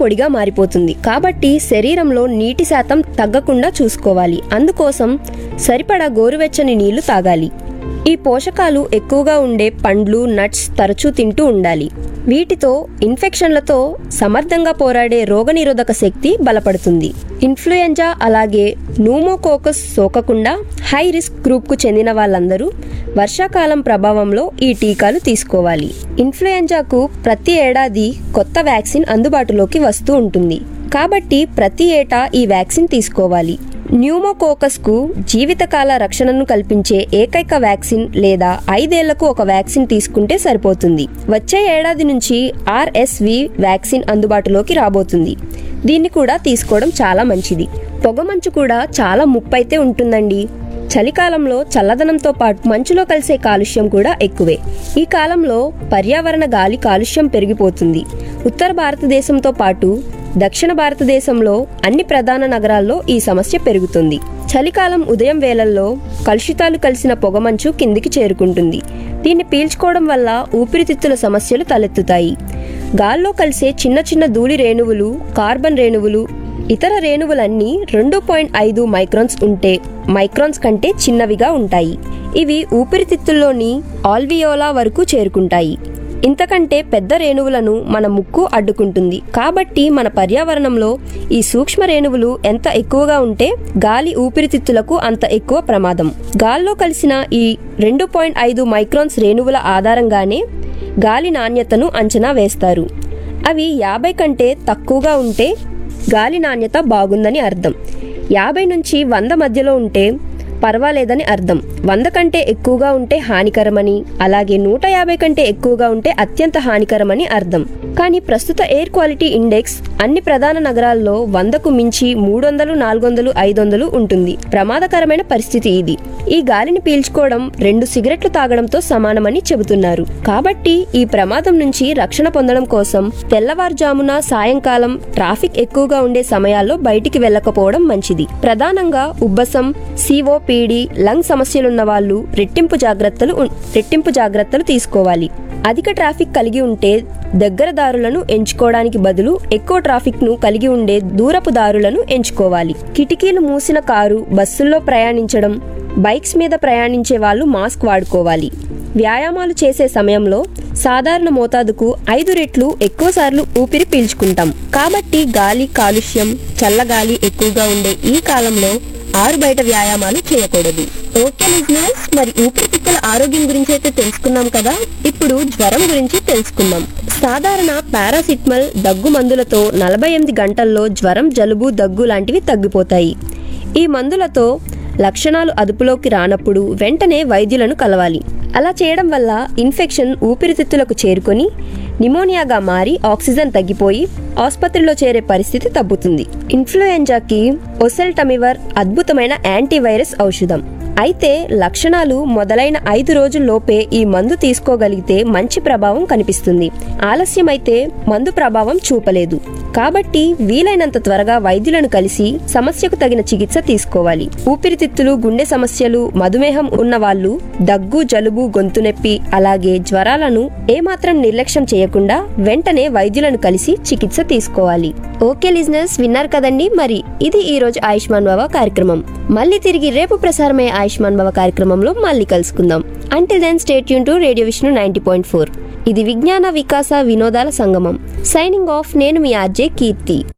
పొడిగా మారిపోతుంది కాబట్టి శరీరంలో నీటి శాతం తగ్గకుండా చూసుకోవాలి అందుకోసం సరిపడా గోరువెచ్చని నీళ్లు తాగాలి ఈ పోషకాలు ఎక్కువగా ఉండే పండ్లు నట్స్ తరచూ తింటూ ఉండాలి వీటితో ఇన్ఫెక్షన్లతో సమర్థంగా పోరాడే రోగనిరోధక శక్తి బలపడుతుంది ఇన్ఫ్లుయెంజా అలాగే నూమోకోకస్ సోకకుండా హై రిస్క్ గ్రూప్కు చెందిన వాళ్ళందరూ వర్షాకాలం ప్రభావంలో ఈ టీకాలు తీసుకోవాలి ఇన్ఫ్లుయెంజాకు ప్రతి ఏడాది కొత్త వ్యాక్సిన్ అందుబాటులోకి వస్తూ ఉంటుంది కాబట్టి ప్రతి ఏటా ఈ వ్యాక్సిన్ తీసుకోవాలి న్యూమోకోకస్ కు జీవితకాల రక్షణను కల్పించే ఏకైక వ్యాక్సిన్ లేదా ఐదేళ్లకు ఒక వ్యాక్సిన్ తీసుకుంటే సరిపోతుంది వచ్చే ఏడాది నుంచి ఆర్ఎస్వి వ్యాక్సిన్ అందుబాటులోకి రాబోతుంది దీన్ని కూడా తీసుకోవడం చాలా మంచిది పొగమంచు కూడా చాలా ముప్పైతే ఉంటుందండి చలికాలంలో చల్లదనంతో పాటు మంచులో కలిసే కాలుష్యం కూడా ఎక్కువే ఈ కాలంలో పర్యావరణ గాలి కాలుష్యం పెరిగిపోతుంది ఉత్తర భారతదేశంతో పాటు దక్షిణ భారతదేశంలో అన్ని ప్రధాన నగరాల్లో ఈ సమస్య పెరుగుతుంది చలికాలం ఉదయం వేళల్లో కలుషితాలు కలిసిన పొగమంచు కిందికి చేరుకుంటుంది దీన్ని పీల్చుకోవడం వల్ల ఊపిరితిత్తుల సమస్యలు తలెత్తుతాయి గాల్లో కలిసే చిన్న చిన్న ధూళి రేణువులు కార్బన్ రేణువులు ఇతర రేణువులన్నీ రెండు పాయింట్ ఐదు మైక్రాన్స్ ఉంటే మైక్రాన్స్ కంటే చిన్నవిగా ఉంటాయి ఇవి ఊపిరితిత్తుల్లోని ఆల్వియోలా వరకు చేరుకుంటాయి ఇంతకంటే పెద్ద రేణువులను మన ముక్కు అడ్డుకుంటుంది కాబట్టి మన పర్యావరణంలో ఈ సూక్ష్మ రేణువులు ఎంత ఎక్కువగా ఉంటే గాలి ఊపిరితిత్తులకు అంత ఎక్కువ ప్రమాదం గాల్లో కలిసిన ఈ రెండు పాయింట్ ఐదు మైక్రాన్స్ రేణువుల ఆధారంగానే గాలి నాణ్యతను అంచనా వేస్తారు అవి యాభై కంటే తక్కువగా ఉంటే గాలి నాణ్యత బాగుందని అర్థం యాభై నుంచి వంద మధ్యలో ఉంటే పర్వాలేదని అర్థం వంద కంటే ఎక్కువగా ఉంటే హానికరమని అలాగే నూట యాభై కంటే ఎక్కువగా ఉంటే అత్యంత హానికరమని అర్థం కానీ ప్రస్తుత ఎయిర్ క్వాలిటీ ఇండెక్స్ అన్ని ప్రధాన నగరాల్లో వందకు మించి మూడు వందలు నాలుగు వందలు ఐదు వందలు ఉంటుంది ప్రమాదకరమైన పరిస్థితి ఇది ఈ గాలిని పీల్చుకోవడం రెండు సిగరెట్లు తాగడంతో సమానమని చెబుతున్నారు కాబట్టి ఈ ప్రమాదం నుంచి రక్షణ పొందడం కోసం తెల్లవారుజామున సాయంకాలం ట్రాఫిక్ ఎక్కువగా ఉండే సమయాల్లో బయటికి వెళ్ళకపోవడం మంచిది ప్రధానంగా ఉబ్బసం సిఓపిడి లంగ్ సమస్యలున్న వాళ్ళు రెట్టింపు జాగ్రత్తలు ఉన్- రెట్టింపు జాగ్రత్తలు తీసుకోవాలి అధిక ట్రాఫిక్ కలిగి ఉంటే దగ్గర దారులను ఎంచుకోవడానికి బదులు ఎక్కువ ట్రాఫిక్ ను కలిగి ఉండే దూరపు దారులను ఎంచుకోవాలి కిటికీలు మూసిన కారు బస్సుల్లో ప్రయాణించడం బైక్స్ మీద ప్రయాణించే వాళ్ళు మాస్క్ వాడుకోవాలి వ్యాయామాలు చేసే సమయంలో సాధారణ మోతాదుకు ఐదు రెట్లు ఎక్కువసార్లు ఊపిరి పీల్చుకుంటాం కాబట్టి గాలి కాలుష్యం చల్లగాలి ఎక్కువగా ఉండే ఈ కాలంలో ఆరు బయట వ్యాయామాలు చేయకూడదు ఓకే లిజనర్స్ మరి ఊపిరితిత్తుల ఆరోగ్యం గురించి అయితే తెలుసుకున్నాం కదా ఇప్పుడు జ్వరం గురించి తెలుసుకుందాం సాధారణ పారాసిటమల్ దగ్గు మందులతో నలభై ఎనిమిది గంటల్లో జ్వరం జలుబు దగ్గు లాంటివి తగ్గిపోతాయి ఈ మందులతో లక్షణాలు అదుపులోకి రానప్పుడు వెంటనే వైద్యులను కలవాలి అలా చేయడం వల్ల ఇన్ఫెక్షన్ ఊపిరితిత్తులకు చేరుకొని నిమోనియాగా మారి ఆక్సిజన్ తగ్గిపోయి ఆసుపత్రిలో చేరే పరిస్థితి తగ్గుతుంది ఇన్ఫ్లుయెంజాకి ఒసెల్టమివర్ అద్భుతమైన యాంటీవైరస్ ఔషధం అయితే లక్షణాలు మొదలైన ఐదు రోజుల్లోపే ఈ మందు తీసుకోగలిగితే మంచి ప్రభావం కనిపిస్తుంది ఆలస్యమైతే మందు ప్రభావం చూపలేదు కాబట్టి వీలైనంత త్వరగా వైద్యులను కలిసి సమస్యకు తగిన చికిత్స తీసుకోవాలి ఊపిరితిత్తులు గుండె సమస్యలు మధుమేహం ఉన్న వాళ్ళు దగ్గు జలుబు గొంతు నొప్పి అలాగే జ్వరాలను ఏమాత్రం నిర్లక్ష్యం చేయకుండా వెంటనే వైద్యులను కలిసి చికిత్స తీసుకోవాలి ఓకే లిజినెస్ విన్నారు కదండి మరి ఇది ఈ రోజు ఆయుష్మాన్ బాబా కార్యక్రమం మళ్ళీ తిరిగి రేపు ప్రసారమయ్యే ఆయుష్మాన్ బాబా కార్యక్రమంలో మళ్ళీ కలుసుకుందాం అంటిల్ దెన్ స్టేట్ యూన్ to radio Vishnu ninety point four ఇది విజ్ఞాన వికాస వినోదాల సంగమం సైనింగ్ ఆఫ్ నేను మీ ఆర్జే కీర్తి